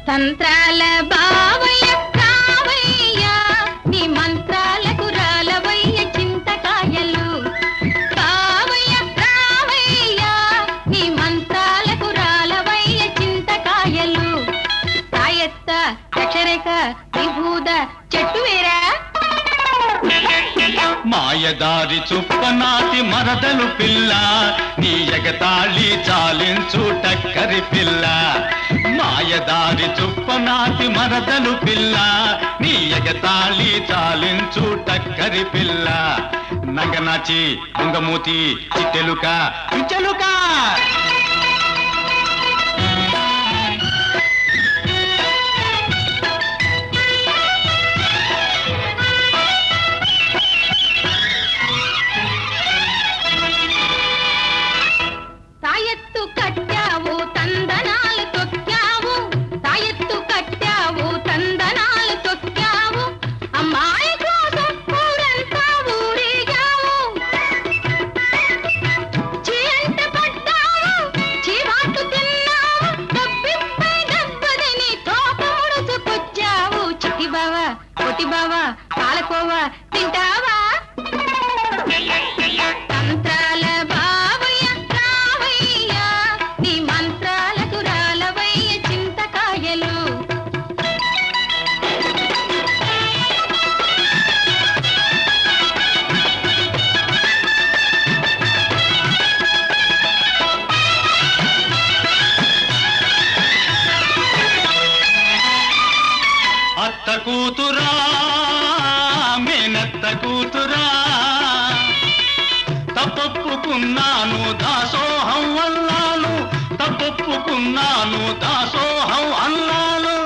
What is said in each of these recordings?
తంత్రాల బావయ్య రావయ్య నీ మంత్రాలకు రాలవయ్య చింతకాయలు బావయ్య రావయ్య నీ మంత్రాలకు రాలవయ్య చింతకాయలు సాయత్త అక్షరేఖ విభూద చెట్టు వేరా మాయదారి చుప్పనాటి మరదలు పిల్ల నీ ఎగతాళి చాలించు టక్కరి పిల్ల మాయదారి చుప్పనాటి మరదలు పిల్ల నీ ఎగతాళి చాలించు టక్కరి పిల్ల నగనాచి ఉంగమూతి చిట్టెలుక పిచ్చెలుక తాయెత్తు కట్టావు తందనాలు తొక్కావు తాయెత్తు కట్టావు తందనాలు తొక్కావు అమ్మాయి కోసం ఊరంతా ఊరేగావు చీంట పడ్డావు చీవాటు తిన్నావు డబ్బిప్పై డబ్బదని తోక ముడుచుకొచ్చావు చిట్టి బావ కొట్టి బావ పాలకోవ తింటావా తంత్రాల బావయ్య రావయ్య నీ మంత్రాలకు రాలవయ్య చింతకాయలు అత్త కూతురా మేనత్త కూతురా తప్పొప్పుకున్నాను దాసోహం అన్నాను తప్పొప్పుకున్నాను దాసోహం అన్నాను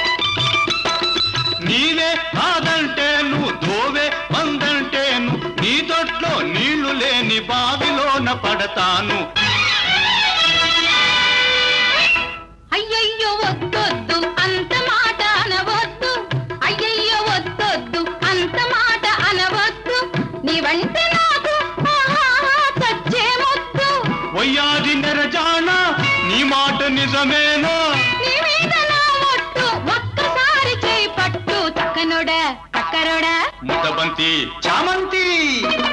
నీవే కాదంటే నువ్వు దోవే మందంటేను నీ దొట్లో నీళ్లు లేని బావిలోన పడతాను అయ్యయ్యో వద్దొద్దు అంత మాట అనవద్దు అయ్యయ్యో వద్దొద్దు అంత మాట అనవద్దు నీ వంట నాకు ఆహాహా చచ్చే ముద్దు వయ్యాది నెరజాన నీ మాట నిజమేనా నీ మీద నా ఒట్టు ఒక్కసారి చేయి పట్టు చక్కనోడా చక్కరోడా ముద్దబంతి చామంతి